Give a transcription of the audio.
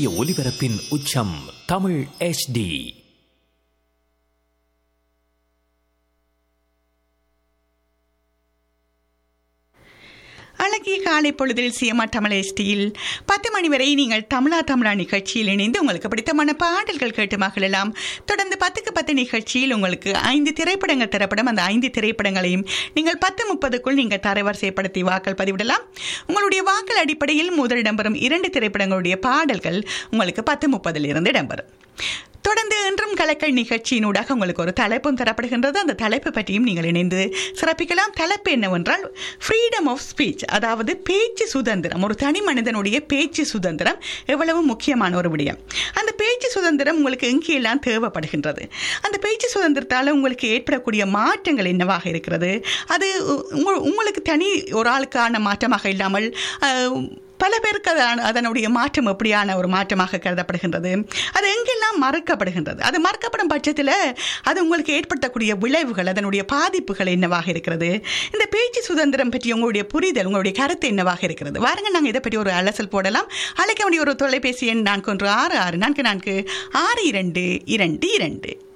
சூரிய ஒளிபரப்பின் உச்சம் தமிழ் HD அழகிய காலை பொழுதில் சிஎம்ஆர் தமிழ் எஸ்டியில் பத்து மணி வரை நீங்கள் தமிழா தமிழா நிகழ்ச்சியில் இணைந்து உங்களுக்கு பிடித்தமான பாடல்கள் கேட்டு மகிழலாம் தொடர்ந்து பத்துக்கு பத்து நிகழ்ச்சியில் உங்களுக்கு ஐந்து திரைப்படங்கள் தரப்படும் அந்த ஐந்து திரைப்படங்களையும் நீங்கள் பத்து முப்பதுக்குள் நீங்கள் தரவரிசைப்படுத்தி வாக்கள் பதிவிடலாம் உங்களுடைய வாக்கள் அடிப்படையில் முதல் இடம்பெறும் இரண்டு திரைப்படங்களுடைய பாடல்கள் உங்களுக்கு பத்து முப்பதில் இருந்து இடம்பெறும் தொடர்ந்து இன்றும் கலக்கல் நிகழ்ச்சியினூடாக உங்களுக்கு ஒரு தலைப்பும் தரப்படுகின்றது அந்த தலைப்பு பற்றியும் நீங்கள் இணைந்து சிறப்பிக்கலாம் தலைப்பு என்னவென்றால் ஃப்ரீடம் ஆஃப் ஸ்பீச் அதாவது பேச்சு சுதந்திரம் ஒரு தனி மனிதனுடைய பேச்சு சுதந்திரம் எவ்வளவு முக்கியமான ஒரு விடயம் அந்த பேச்சு சுதந்திரம் உங்களுக்கு எங்கெல்லாம் தேவைப்படுகின்றது அந்த பேச்சு சுதந்திரத்தால் உங்களுக்கு ஏற்படக்கூடிய மாற்றங்கள் என்னவாக இருக்கிறது அது உங்க- உங்களுக்கு தனி ஒரு ஆளுக்கான மாற்றமாக இல்லாமல் அஹ், பல பேருக்கு அதான- அதனுடைய மாற்றம் எப்படியான ஒரு மாற்றமாக கருதப்படுகின்றது அது எங்கெல்லாம் மறக்கப்படுகின்றது அது மறக்கப்படும் பட்சத்தில் அது உங்களுக்கு ஏற்படுத்தக்கூடிய விளைவுகள் அதனுடைய பாதிப்புகள் என்னவாக இருக்கிறது இந்த பேச்சு சுதந்திரம் பற்றி உங்களுடைய புரிதல் உங்களுடைய கருத்து என்னவாக இருக்கிறது வாருங்க நாங்கள் இதை பற்றி ஒரு அலசல் போடலாம் அழைக்க வேண்டிய ஒரு தொலைபேசி எண் நான்கு ஒன்று ஆறு ஆறு நான்கு நான்கு ஆறு இரண்டு இரண்டு இரண்டு